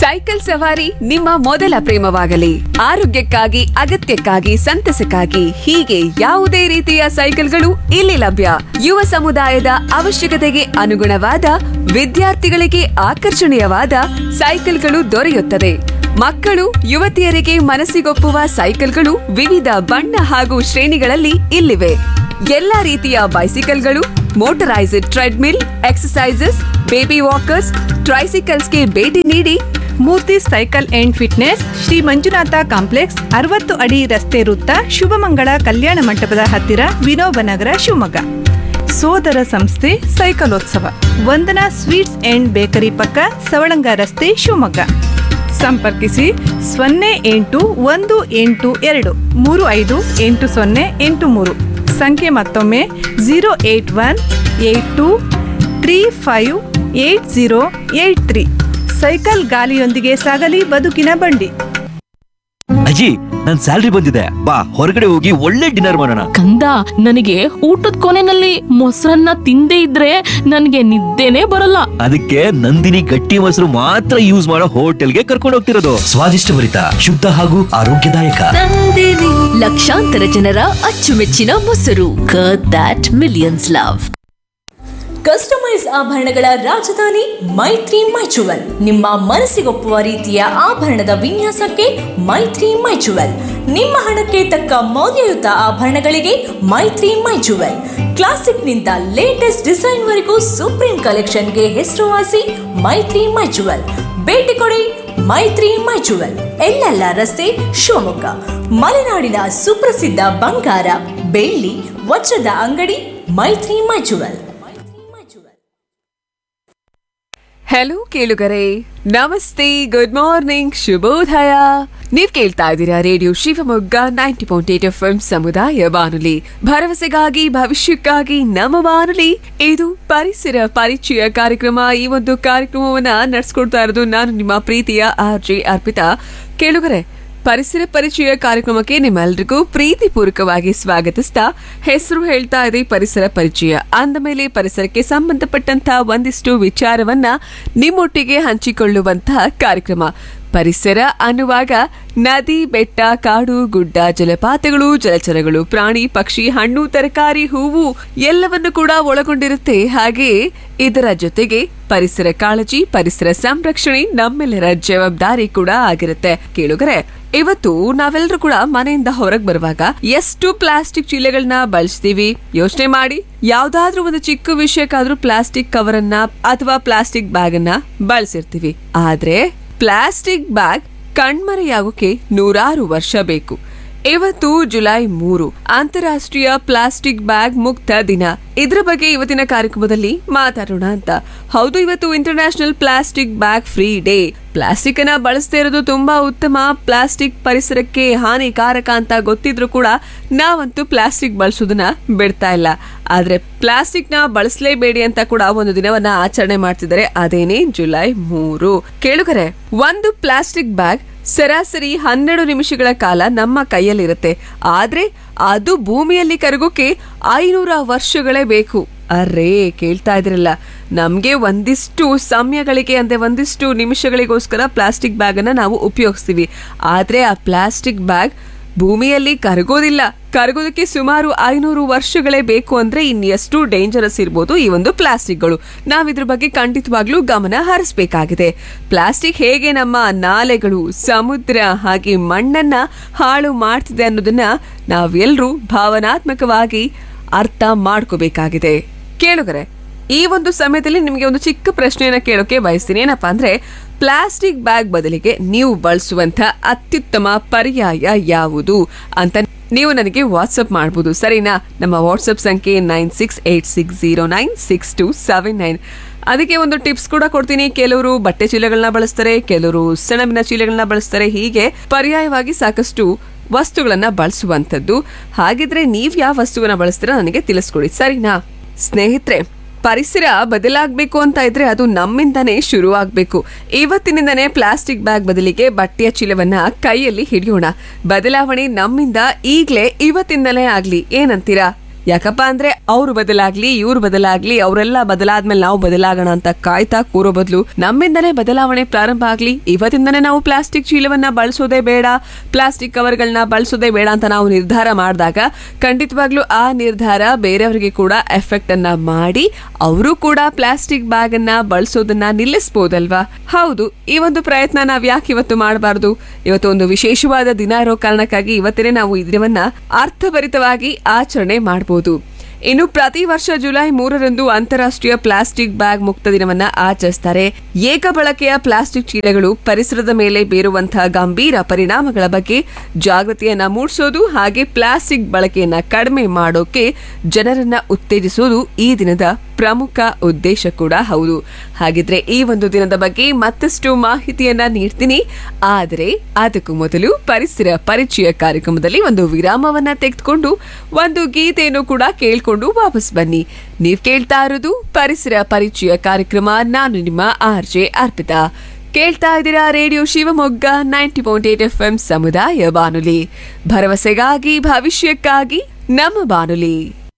cycle ಸವಾರಿ ನಿಮ್ಮ ಮೊದಲ ಪ್ರೇಮವಾಗಲಿ ಆರೋಗ್ಯಕ್ಕಾಗಿ ಅಗತ್ಯಕ್ಕಾಗಿ ಸಂತಸಕ್ಕಾಗಿ ಹೀಗೆ ಯಾವುದೇ ರೀತಿಯ ಸೈಕಲ್ಗಳು ಇಲ್ಲಿ ಲಭ್ಯ ಯುವ ಸಮುದಾಯದ ಅವಶ್ಯಕತೆಗೆ ಅನುಗುಣವಾದ ವಿದ್ಯಾರ್ಥಿಗಳಿಗೆ ಆಕರ್ಷಣೀಯವಾದ ಸೈಕಲ್ಗಳು ದೊರೆಯುತ್ತದೆ ಮಕ್ಕಳು ಯುವತಿಯರಿಗೆ ಮನಸ್ಸಿಗೊಪ್ಪುವ ಸೈಕಲ್ಗಳು ವಿವಿಧ ಬಣ್ಣ ಹಾಗೂ ಶ್ರೇಣಿಗಳಲ್ಲಿ ಇಲ್ಲಿವೆ ಎಲ್ಲಾ ರೀತಿಯ ಬೈಸಿಕಲ್ಗಳು motorised treadmill exercises baby walkers ಟ್ರೈಸಿಕಲ್ಸ್ಗೆ ಭೇಟಿ ನೀಡಿ Murthy cycle and fitness Shri Manjunatha complex ಅರವತ್ತು ಅಡಿ ರಸ್ತೆ ವೃತ್ತ ಶುಭಮಂಗಳ ಕಲ್ಯಾಣ ಮಂಟಪದ ಹತ್ತಿರ ವಿನೋಬ ನಗರ ಶಿವಮೊಗ್ಗ ಸೋದರ ಸಂಸ್ಥೆ ಸೈಕಲೋತ್ಸವ ವಂದನಾ ಸ್ವೀಟ್ಸ್ ಅಂಡ್ ಬೇಕರಿ ಪಕ್ಕ ಸವಳಂಗ ರಸ್ತೆ ಶಿವಮೊಗ್ಗ ಸಂಪರ್ಕಿಸಿ ಸೊನ್ನೆ ಎಂಟು ಒಂದು ಎಂಟು ಎರಡು ಮೂರು ಐದು ಎಂಟು ಸೊನ್ನೆ ಎಂಟು ಮೂರು ಸಂಖ್ಯೆ ಮತ್ತೊಮ್ಮೆ zero eight one eight two three five eight zero eight three cycle ಗಾಲಿಯೊಂದಿಗೆ ಸಾಗಲಿ ಬದುಕಿನ ಬಂಡಿ ಅಜ್ಜಿ ನನ್ ಸ್ಯಾಲ್ರಿ ಬಂದಿದೆ ಬಾ ಹೊರಗಡೆ ಹೋಗಿ ಒಳ್ಳೆ ಡಿನ್ನರ್ ಮಾಡೋಣ ಕಂದ ನನಗೆ ಊಟದ ಕೊನೆನಲ್ಲಿ ಮೊಸರನ್ನ ತಿಂದೇ ಇದ್ರೆ ನನಗೆ ನಿದ್ದೆನೇ ಬರಲ್ಲ ಅದಕ್ಕೆ ನಂದಿನಿ ಗಟ್ಟಿ ಮೊಸರು ಮಾತ್ರ ಯೂಸ್ ಮಾಡೋ ಹೋಟೆಲ್ಗೆ ಕರ್ಕೊಂಡು ಹೋಗ್ತಿರೋದು ಸ್ವಾದಿಷ್ಟಭರಿತ ಶುದ್ಧ ಹಾಗೂ ಆರೋಗ್ಯದಾಯಕ ಲಕ್ಷಾಂತರ ಜನರ ಅಚ್ಚುಮೆಚ್ಚಿನ ಮೊಸರು ದಟ್ ಮಿಲಿಯನ್ಸ್ ಲವ್ ಕಸ್ಟಮೈಸ್ ಆಭರಣಗಳ ರಾಜಧಾನಿ ಮೈತ್ರಿ ಮೈಚುವಲ್ ನಿಮ್ಮ ಮನಸ್ಸಿಗೊಪ್ಪುವ ರೀತಿಯ ಆಭರಣದ ವಿನ್ಯಾಸಕ್ಕೆ ಮೈತ್ರಿ ಮೈಚುವಲ್ ನಿಮ್ಮ ಹಣಕ್ಕೆ ತಕ್ಕ ಮೌಲ್ಯಯುತ ಆಭರಣಗಳಿಗೆ ಮೈತ್ರಿ ಮೈಚುವಲ್ ಕ್ಲಾಸಿಕ್ನಿಂದ ಲೇಟೆಸ್ಟ್ ಡಿಸೈನ್ವರೆಗೂ ಸುಪ್ರೀಂ ಕಲೆಕ್ಷನ್ಗೆ ಹೆಸರುವಾಸಿ ಮೈತ್ರಿ ಮೈಚುವಲ್ ಭೇಟಿ ಕೊಡಿ ಮೈತ್ರಿ ಮೈಚುವಲ್ ಎಲ್ಲೆಲ್ಲ ರಸ್ತೆ ಶಿವಮೊಗ್ಗ ಮಲೆನಾಡಿನ ಸುಪ್ರಸಿದ್ಧ ಬಂಗಾರ ಬೆಳ್ಳಿ ವಜ್ರದ ಅಂಗಡಿ ಮೈತ್ರಿ ಮೈಚುವಲ್ ಹೆಲೋ ಕೇಳುಗರೆ ನಮಸ್ತೆ ಗುಡ್ ಮಾರ್ನಿಂಗ್ ಶುಭೋದಯ ನೀವ್ ಕೇಳ್ತಾ ಇದ್ದೀರಾ radio Shivamogga ninety point eight F ಸಮುದಾಯ ಬಾನುಲಿ ಭರವಸೆಗಾಗಿ ಭವಿಷ್ಯಕ್ಕಾಗಿ ನಮ್ಮ ಬಾನುಲಿ ಇದು ಪರಿಸರ ಪರಿಚಯ ಕಾರ್ಯಕ್ರಮ ಈ ಒಂದು ಕಾರ್ಯಕ್ರಮವನ್ನ ನಡೆಸ್ಕೊಡ್ತಾ ಇರೋದು ನಾನು ನಿಮ್ಮ ಪ್ರೀತಿಯ ಆರ್ ಜೆ ಅರ್ಪಿತಾ ಕೇಳುಗರೆ ಪರಿಸರ ಪರಿಚಯ ಕಾರ್ಯಕ್ರಮಕ್ಕೆ ನಿಮ್ಮೆಲ್ರಿಗೂ ಪ್ರೀತಿಪೂರ್ವಕವಾಗಿ ಸ್ವಾಗತಿಸ್ತಾ ಹೆಸರು ಹೇಳ್ತಾ ಇದೆ ಪರಿಸರ ಪರಿಚಯ ಅಂದ ಮೇಲೆ ಪರಿಸರಕ್ಕೆ ಸಂಬಂಧಪಟ್ಟಂತ ಒಂದಿಷ್ಟು ವಿಚಾರವನ್ನ ನಿಮ್ಮೊಟ್ಟಿಗೆ ಹಂಚಿಕೊಳ್ಳುವಂತಹ ಕಾರ್ಯಕ್ರಮ ಪರಿಸರ ಅನ್ನುವಾಗ ನದಿ ಬೆಟ್ಟ ಕಾಡು ಗುಡ್ಡ ಜಲಪಾತಗಳು ಜಲಚರಗಳು ಪ್ರಾಣಿ ಪಕ್ಷಿ ಹಣ್ಣು ತರಕಾರಿ ಹೂವು ಎಲ್ಲವನ್ನು ಕೂಡ ಒಳಗೊಂಡಿರುತ್ತೆ ಹಾಗೆಯೇ ಇದರ ಜೊತೆಗೆ ಪರಿಸರ ಕಾಳಜಿ ಪರಿಸರ ಸಂರಕ್ಷಣೆ ನಮ್ಮೆಲ್ಲರ ಜವಾಬ್ದಾರಿ ಕೂಡ ಆಗಿರುತ್ತೆ ಕೇಳುಗರೆ ಇವತ್ತು ನಾವೆಲ್ಲರೂ ಕೂಡ ಮನೆಯಿಂದ ಹೊರಗೆ ಬರುವಾಗ ಎಷ್ಟು ಪ್ಲಾಸ್ಟಿಕ್ ಚೀಲಗಳನ್ನ ಬಳಸ್ತೀವಿ ಯೋಚನೆ ಮಾಡಿ ಯಾವ್ದಾದ್ರೂ ಒಂದು ಚಿಕ್ಕ ವಿಷಯಕ್ಕಾದ್ರೂ ಪ್ಲಾಸ್ಟಿಕ್ ಕವರ್ ಅನ್ನ ಅಥವಾ ಪ್ಲಾಸ್ಟಿಕ್ ಬ್ಯಾಗ್ ಅನ್ನ ಬಳಸಿರ್ತೀವಿ ಆದ್ರೆ ಪ್ಲಾಸ್ಟಿಕ್ ಬ್ಯಾಗ್ ಕಣ್ಮರೆಯಾಗೋಕೆ ನೂರಾರು ವರ್ಷ ಬೇಕು ಇವತ್ತು ಜುಲೈ ಮೂರು ಅಂತಾರಾಷ್ಟ್ರೀಯ ಪ್ಲಾಸ್ಟಿಕ್ ಬ್ಯಾಗ್ ಮುಕ್ತ ದಿನ ಇದ್ರ ಬಗ್ಗೆ ಇವತ್ತಿನ ಕಾರ್ಯಕ್ರಮದಲ್ಲಿ ಮಾತಾಡೋಣ ಅಂತ ಹೌದು ಇವತ್ತು international plastic bag free day plastic ಅನ್ನ ಬಳಸದೇ ಇರೋದು ತುಂಬಾ ಉತ್ತಮ ಪ್ಲಾಸ್ಟಿಕ್ ಪರಿಸರಕ್ಕೆ ಹಾನಿಕಾರಕ ಅಂತ ಗೊತ್ತಿದ್ರು ಕೂಡ ನಾವಂತೂ ಪ್ಲಾಸ್ಟಿಕ್ ಬಳಸೋದನ್ನ ಬಿಡ್ತಾ ಇಲ್ಲ ಆದ್ರೆ ಪ್ಲಾಸ್ಟಿಕ್ ನ ಬಳಸಲೇಬೇಡಿ ಅಂತ ಕೂಡ ಒಂದು ದಿನವನ್ನ ಆಚರಣೆ ಮಾಡ್ತಿದ್ದಾರೆ ಅದೇನೇ ಜುಲೈ ಮೂರು ಕೇಳುಗರೆ ಒಂದು ಪ್ಲಾಸ್ಟಿಕ್ ಬ್ಯಾಗ್ ಸರಾಸರಿ ಹನ್ನೆರಡು ನಿಮಿಷಗಳ ಕಾಲ ನಮ್ಮ ಕೈಯಲ್ಲಿರುತ್ತೆ ಆದ್ರೆ ಅದು ಭೂಮಿಯಲ್ಲಿ ಕರಗೋಕೆ ಐನೂರ ವರ್ಷಗಳೇ ಬೇಕು ಅರೇ ಕೇಳ್ತಾ ಇದ್ರಲ್ಲ ನಮ್ಗೆ ಒಂದಿಷ್ಟು ಸಮಯಗಳಿಗೆ ಅಂದ್ರೆ ಒಂದಿಷ್ಟು ನಿಮಿಷಗಳಿಗೋಸ್ಕರ ಪ್ಲಾಸ್ಟಿಕ್ ಬ್ಯಾಗ್ ಅನ್ನ ನಾವು ಉಪಯೋಗಿಸ್ತೀವಿ ಆದ್ರೆ ಆ ಪ್ಲಾಸ್ಟಿಕ್ ಬ್ಯಾಗ್ ಭೂಮಿಯಲ್ಲಿ ಕರಗೋದಿಲ್ಲ ಕರಗೋದಕ್ಕೆ ಸುಮಾರು ಐನೂರು ವರ್ಷಗಳೇ ಬೇಕು ಅಂದ್ರೆ ಇನ್ನೆಷ್ಟು ಡೇಂಜರಸ್ ಇರ್ಬೋದು ಈ ಒಂದು ಪ್ಲಾಸ್ಟಿಕ್ಗಳು ನಾವ್ ಇದ್ರ ಬಗ್ಗೆ ಖಂಡಿತವಾಗ್ಲೂ ಗಮನ ಹರಿಸಬೇಕಾಗಿದೆ ಪ್ಲಾಸ್ಟಿಕ್ ಹೇಗೆ ನಮ್ಮ ನಾಲೆಗಳು ಸಮುದ್ರ ಹಾಗೆ ಮಣ್ಣನ್ನ ಹಾಳು ಮಾಡ್ತಿದೆ ಅನ್ನೋದನ್ನ ನಾವೆಲ್ಲರೂ ಭಾವನಾತ್ಮಕವಾಗಿ ಅರ್ಥ ಮಾಡ್ಕೋಬೇಕಾಗಿದೆ ಕೇಳುಗರೆ ಈ ಒಂದು ಸಮಯದಲ್ಲಿ ನಿಮಗೆ ಒಂದು ಚಿಕ್ಕ ಪ್ರಶ್ನೆಯನ್ನ ಕೇಳೋಕೆ ಬಯಸ್ತೀನಿ ಏನಪ್ಪಾ ಅಂದ್ರೆ ಪ್ಲಾಸ್ಟಿಕ್ ಬ್ಯಾಗ್ ಬದಲಿಗೆ ನೀವು ಬಳಸುವಂತ ಅತ್ಯುತ್ತಮ ಪರ್ಯಾಯ ಯಾವುದು ಅಂತ ನೀವು ನನಗೆ ವಾಟ್ಸಪ್ ಮಾಡಬಹುದು ಸರಿನಾ ನಮ್ಮ ವಾಟ್ಸಪ್ ಸಂಖ್ಯೆ nine six eight six zero nine six two seven nine ಅದಕ್ಕೆ ಒಂದು ಟಿಪ್ಸ್ ಕೂಡ ಕೊಡ್ತೀನಿ ಕೆಲವರು ಬಟ್ಟೆ ಚೀಲಗಳನ್ನ ಬಳಸ್ತಾರೆ ಕೆಲವರು ಸೆಣಬಿನ ಚೀಲಗಳನ್ನ ಬಳಸ್ತಾರೆ ಹೀಗೆ ಪರ್ಯಾಯವಾಗಿ ಸಾಕಷ್ಟು ವಸ್ತುಗಳನ್ನ ಬಳಸುವಂಥದ್ದು ಹಾಗಿದ್ರೆ ನೀವ್ ಯಾವ ವಸ್ತುವನ್ನ ಬಳಸ್ತೀರಾ ನನಗೆ ತಿಳಿಸ್ಕೊಡಿ ಸರಿನಾ ಸ್ನೇಹಿತರೆ ಪರಿಸರ ಬದಲಾಗಬೇಕು ಅಂತ ಇದ್ರೆ ಅದು ನಮ್ಮಿಂದನೇ ಶುರು ಆಗ್ಬೇಕು ಇವತ್ತಿನಿಂದನೇ ಪ್ಲಾಸ್ಟಿಕ್ ಬ್ಯಾಗ್ ಬದಲಿಗೆ ಬಟ್ಟೆಯ ಚೀಲವನ್ನ ಕೈಯಲ್ಲಿ ಹಿಡಿಯೋಣ ಬದಲಾವಣೆ ನಮ್ಮಿಂದ ಈಗ್ಲೇ ಇವತ್ತಿಂದಲೇ ಆಗ್ಲಿ ಏನಂತೀರಾ ಯಾಕಪ್ಪ ಅಂದ್ರೆ ಅವ್ರು ಬದಲಾಗ್ಲಿ ಇವ್ರು ಬದಲಾಗ್ಲಿ ಅವರೆಲ್ಲ ಬದಲಾದ್ಮೇಲೆ ನಾವು ಬದಲಾಗೋಣ ಅಂತ ಕಾಯ್ತಾ ಕೂರೋ ಬದಲು ನಮ್ಮಿಂದನೇ ಬದಲಾವಣೆ ಪ್ರಾರಂಭ ಆಗ್ಲಿ ಇವತ್ತಿಂದನೇ ನಾವು ಪ್ಲಾಸ್ಟಿಕ್ ಚೀಲವನ್ನ ಬಳಸೋದೇ ಬೇಡ ಪ್ಲಾಸ್ಟಿಕ್ ಕವರ್ಗಳನ್ನ ಬಳಸೋದೇ ಬೇಡ ಅಂತ ನಾವು ನಿರ್ಧಾರ ಮಾಡಿದಾಗ ಖಂಡಿತವಾಗ್ಲೂ ಆ ನಿರ್ಧಾರ ಬೇರೆಯವರಿಗೆ ಕೂಡ ಎಫೆಕ್ಟ್ ಅನ್ನ ಮಾಡಿ ಅವರು ಕೂಡ ಪ್ಲಾಸ್ಟಿಕ್ ಬ್ಯಾಗ್ ಅನ್ನ ಬಳಸೋದನ್ನ ನಿಲ್ಲಿಸಬಹುದಲ್ವಾ ಹೌದು ಈ ಒಂದು ಪ್ರಯತ್ನ ನಾವ್ ಯಾಕೆ ಇವತ್ತು ಮಾಡಬಾರ್ದು ಇವತ್ತು ಒಂದು ವಿಶೇಷವಾದ ದಿನ ಇರೋ ಕಾರಣಕ್ಕಾಗಿ ಇವತ್ತೇ ನಾವು ಈ ದಿನವನ್ನ ಅರ್ಥಭರಿತವಾಗಿ ಆಚರಣೆ ಮಾಡಬಹುದು ಇನ್ನು ಪ್ರತಿ ವರ್ಷ ಜುಲೈ ಮೂರರಂದು ಅಂತಾರಾಷ್ಟ್ರೀಯ ಪ್ಲಾಸ್ಟಿಕ್ ಬ್ಯಾಗ್ ಮುಕ್ತ ದಿನವನ್ನ ಆಚರಿಸ್ತಾರೆ ಏಕ ಬಳಕೆಯ ಪ್ಲಾಸ್ಟಿಕ್ ಚೀಲಗಳು ಪರಿಸರದ ಮೇಲೆ ಬೀರುವಂತಹ ಗಂಭೀರ ಪರಿಣಾಮಗಳ ಬಗ್ಗೆ ಜಾಗೃತಿಯನ್ನ ಮೂಡಿಸೋದು ಹಾಗೆ ಪ್ಲಾಸ್ಟಿಕ್ ಬಳಕೆಯನ್ನ ಕಡಿಮೆ ಮಾಡೋಕೆ ಜನರನ್ನ ಉತ್ತೇಜಿಸೋದು ಈ ದಿನದ ಪ್ರಮುಖ ಉದ್ದೇಶ ಕೂಡ ಹೌದು ಹಾಗಿದ್ರೆ ಈ ಒಂದು ದಿನದ ಬಗ್ಗೆ ಮತ್ತಷ್ಟು ಮಾಹಿತಿಯನ್ನ ನೀಡ್ತೀನಿ ಆದರೆ ಅದಕ್ಕೂ ಮೊದಲು ಪರಿಸರ ಪರಿಚಯ ಕಾರ್ಯಕ್ರಮದಲ್ಲಿ ಒಂದು ವಿರಾಮವನ್ನ ತೆಗೆದುಕೊಂಡು ಒಂದು ಗೀತೆಯನ್ನು ಕೂಡ ಕೇಳ್ಕೊಂಡು ವಾಪಸ್ ಬನ್ನಿ ನೀವ್ ಕೇಳ್ತಾ ಇರೋದು ಪರಿಸರ ಪರಿಚಯ ಕಾರ್ಯಕ್ರಮ ನಾನು ನಿಮ್ಮ ಆರ್ ಜೆ ಅರ್ಪಿತಾ ಕೇಳ್ತಾ ಇದ್ದೀರಾ radio Shivamogga ninety point eight F M ಸಮುದಾಯ ಬಾನುಲಿ ಭರವಸೆಗಾಗಿ ಭವಿಷ್ಯಕ್ಕಾಗಿ ನಮ್ಮ ಬಾನುಲಿ